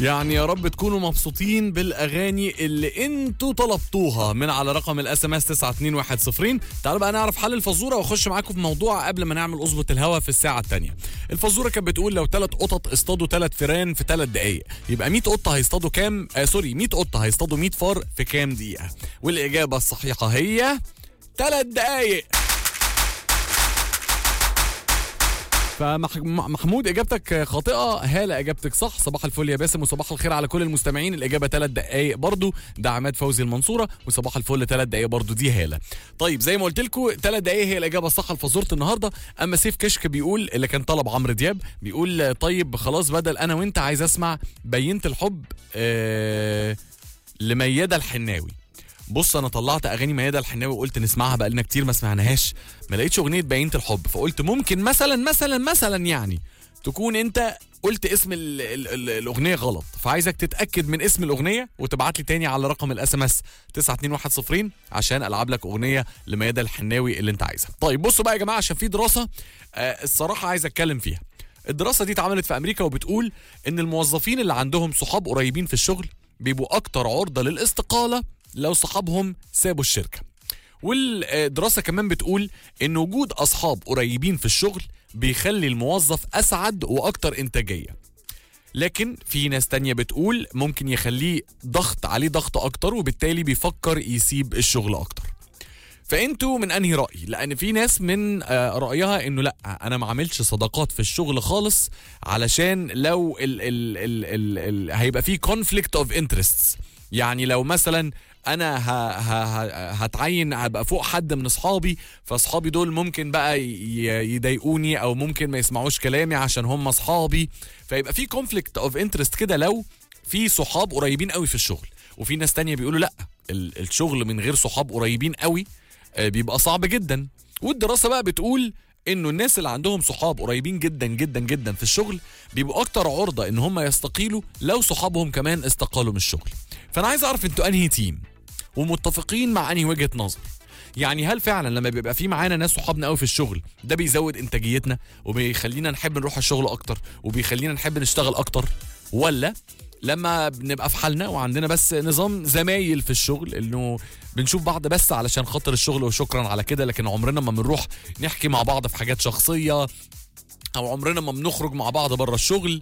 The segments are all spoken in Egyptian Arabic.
يعني يا رب تكونوا مبسوطين بالاغاني اللي انتوا طلبتوها من على رقم الاس ام اس 92110 تعالوا بقى نعرف حل الفزوره واخش معاكم في موضوع قبل ما نعمل اظبط الهوا في الساعه الثانيه الفزوره كانت بتقول لو ثلاث قطط اصطادوا ثلاث فيران في ثلاث دقائق يبقى 100 قطه هيصطادوا كام آه سوري 100 قطه هيصطادوا 100 فار في كام دقيقه والاجابه الصحيحه هي ثلاث دقائق فمحمود اجابتك خاطئه هاله اجابتك صح صباح الفل يا باسم وصباح الخير على كل المستمعين الاجابه ثلاث دقائق برضو ده عماد فوزي المنصوره وصباح الفل ثلاث دقائق برضو دي هاله طيب زي ما قلت لكم ثلاث دقائق هي الاجابه الصح لفزوره النهارده اما سيف كشك بيقول اللي كان طلب عمرو دياب بيقول طيب خلاص بدل انا وانت عايز اسمع بينت الحب آه لميادة الحناوي بص انا طلعت اغاني ميادة الحناوي وقلت نسمعها بقالنا كتير ما سمعناهاش ما لقيتش اغنيه بينت الحب فقلت ممكن مثلا مثلا مثلا يعني تكون انت قلت اسم ال ال ال الاغنيه غلط فعايزك تتاكد من اسم الاغنيه وتبعت لي تاني على رقم الاس ام اس 92110 عشان العب لك اغنيه لميادة الحناوي اللي انت عايزها طيب بصوا بقى يا جماعه عشان في دراسه آه الصراحه عايز اتكلم فيها الدراسه دي اتعملت في امريكا وبتقول ان الموظفين اللي عندهم صحاب قريبين في الشغل بيبقوا اكتر عرضه للاستقاله لو صحابهم سابوا الشركه والدراسه كمان بتقول ان وجود اصحاب قريبين في الشغل بيخلي الموظف اسعد واكتر انتاجيه لكن في ناس تانية بتقول ممكن يخليه ضغط عليه ضغط اكتر وبالتالي بيفكر يسيب الشغل اكتر فانتوا من انهي راي لان في ناس من رايها انه لا انا ما عملش صداقات في الشغل خالص علشان لو ال ال ال ال ال هيبقى في كونفليكت اوف انترستس يعني لو مثلا انا ه ه هتعين هبقى فوق حد من اصحابي فاصحابي دول ممكن بقى يضايقوني او ممكن ما يسمعوش كلامي عشان هم اصحابي فيبقى في كونفليكت اوف انترست كده لو في صحاب قريبين قوي في الشغل وفي ناس تانية بيقولوا لا الشغل من غير صحاب قريبين قوي بيبقى صعب جدا والدراسه بقى بتقول انه الناس اللي عندهم صحاب قريبين جدا جدا جدا في الشغل بيبقوا اكتر عرضه ان هم يستقيلوا لو صحابهم كمان استقالوا من الشغل فانا عايز اعرف انتوا انهي تيم ومتفقين مع انهي وجهه نظر يعني هل فعلا لما بيبقى في معانا ناس صحابنا قوي في الشغل ده بيزود انتاجيتنا وبيخلينا نحب نروح الشغل اكتر وبيخلينا نحب نشتغل اكتر ولا لما بنبقى في حالنا وعندنا بس نظام زمايل في الشغل انه بنشوف بعض بس علشان خاطر الشغل وشكرا على كده لكن عمرنا ما بنروح نحكي مع بعض في حاجات شخصيه او عمرنا ما بنخرج مع بعض بره الشغل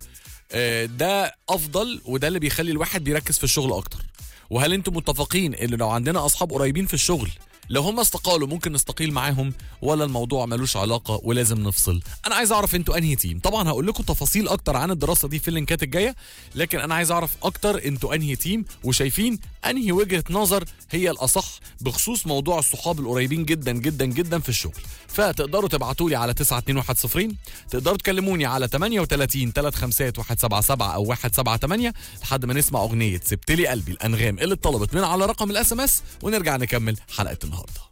ده افضل وده اللي بيخلي الواحد بيركز في الشغل اكتر وهل انتم متفقين ان لو عندنا اصحاب قريبين في الشغل لو هم استقالوا ممكن نستقيل معاهم ولا الموضوع ملوش علاقه ولازم نفصل انا عايز اعرف انتوا انهي تيم طبعا هقول لكم تفاصيل اكتر عن الدراسه دي في اللينكات الجايه لكن انا عايز اعرف اكتر انتوا انهي تيم وشايفين انهي وجهه نظر هي الاصح بخصوص موضوع الصحاب القريبين جدا جدا جدا في الشغل فتقدروا تبعتوا لي على 92110 تقدروا تكلموني على 38 35 177 او 178 لحد ما نسمع اغنيه سبت لي قلبي الانغام اللي اتطلبت من على رقم الاس ام اس ونرجع نكمل حلقه النهارده